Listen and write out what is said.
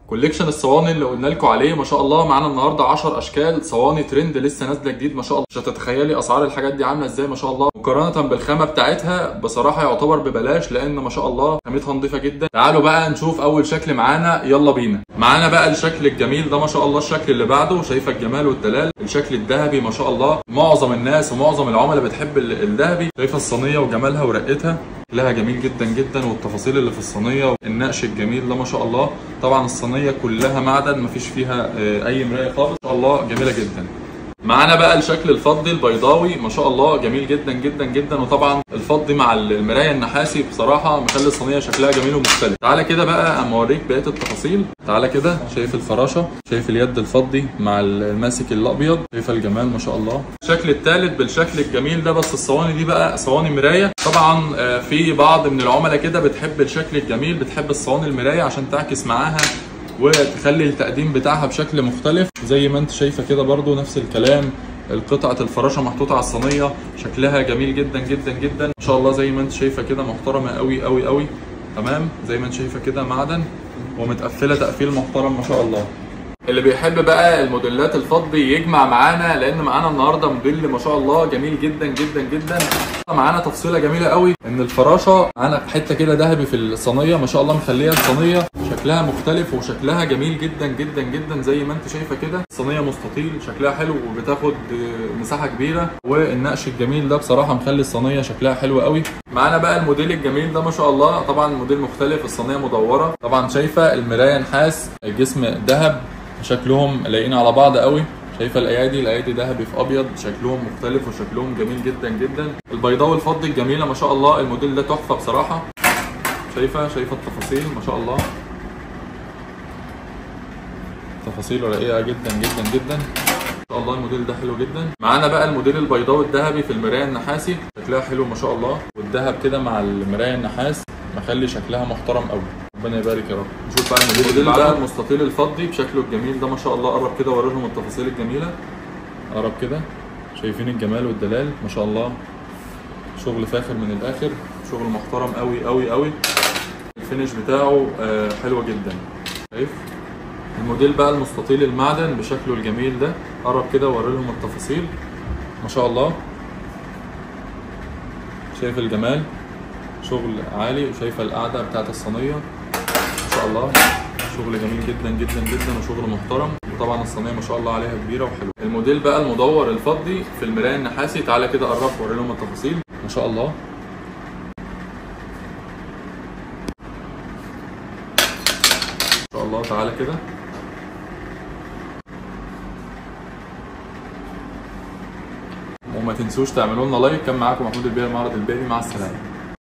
كوليكشن الصواني اللي قلنا لكم عليه ما شاء الله معانا النهارده 10 اشكال صواني ترند لسه نازله جديد ما شاء الله مش هتتخيلي اسعار الحاجات دي عامله ازاي ما شاء الله مقارنه بالخامه بتاعتها بصراحه يعتبر ببلاش لان ما شاء الله خامتها نظيفه جدا تعالوا بقى نشوف اول شكل معانا يلا بينا معانا بقى الشكل الجميل ده ما شاء الله الشكل اللي بعده شايفه الجمال والدلال الشكل الذهبي ما شاء الله معظم الناس ومعظم العملاء بتحب ال- الذهبي شايفه الصينيه وجمالها ورقتها لها جميل جدا جدا والتفاصيل اللي في الصينيه النقش الجميل ده ما شاء الله طبعا الصينيه كلها معدن مفيش فيها آه، اي مرايه خالص ما شاء الله جميله جدا معانا بقى الشكل الفضي البيضاوي ما شاء الله جميل جدا جدا جدا وطبعا الفضي مع المرايه النحاسي بصراحه مخلي الصينيه شكلها جميل ومختلف تعالى كده بقى اما اوريك بقيه التفاصيل تعالى كده شايف الفراشه شايف اليد الفضي مع الماسك الابيض شايف الجمال ما شاء الله الشكل الثالث بالشكل الجميل ده بس الصواني دي بقى صواني مرايه طبعا آه، في بعض من العملاء كده بتحب الشكل الجميل بتحب الصواني المرايه عشان تعكس معاها وتخلي التقديم بتاعها بشكل مختلف زي ما انت شايفه كده برضو نفس الكلام القطعة الفراشة محطوطة على الصينية شكلها جميل جدا جدا جدا ما شاء الله زي ما انت شايفة كده محترمة قوي قوي قوي تمام زي ما انت شايفة كده معدن ومتقفلة تقفيل محترم ما شاء الله اللي بيحب بقى الموديلات الفضي يجمع معانا لان معانا النهارده موديل ما شاء الله جميل جدا جدا جدا معانا تفصيله جميله قوي ان الفراشه معانا حته كده ذهبي في الصينيه ما شاء الله مخليه الصينيه شكلها مختلف وشكلها جميل جدا جدا جدا زي ما انت شايفه كده صينيه مستطيل شكلها حلو وبتاخد آه، مساحه كبيره والنقش الجميل ده بصراحه مخلي الصينيه شكلها حلو قوي معانا بقى الموديل الجميل ده ما شاء الله طبعا الموديل مختلف الصينيه مدوره طبعا شايفه المرايه نحاس الجسم ذهب شكلهم لايقين على بعض قوي شايفه الايادي الايادي ذهبي في ابيض شكلهم مختلف وشكلهم جميل جدا جدا البيضاوي الفضي الجميله ما شاء الله الموديل ده تحفه بصراحه شايفه شايفه التفاصيل ما شاء الله تفاصيله رقيقه جدا جدا جدا ما شاء الله الموديل ده حلو جدا معانا بقى الموديل البيضاوي الذهبي في المرايه النحاسي شكلها حلو ما شاء الله والذهب كده مع المرايه النحاس مخلي شكلها محترم قوي ربنا يبارك يا رب نشوف بقى الموديل بقى المستطيل الفضي بشكله الجميل ده ما شاء الله قرب كده وريلهم التفاصيل الجميله قرب كده شايفين الجمال والدلال ما شاء الله شغل فاخر من الاخر شغل محترم قوي قوي قوي الفينش بتاعه آه، حلو جدا شايف الموديل بقى المستطيل المعدن بشكله الجميل ده قرب كده وري لهم التفاصيل ما شاء الله شايف الجمال شغل عالي وشايفه القعده بتاعت الصينيه ما شاء الله شغل جميل جدا جدا جدا وشغل محترم وطبعا الصينيه ما شاء الله عليها كبيره وحلوه الموديل بقى المدور الفضي في المرايه النحاسي تعالى كده قرب وري لهم التفاصيل ما شاء الله ما شاء الله تعالى كده وما تنسوش تعملوا لنا لايك كان معاكم محمود البيع معرض الباقي مع السلامه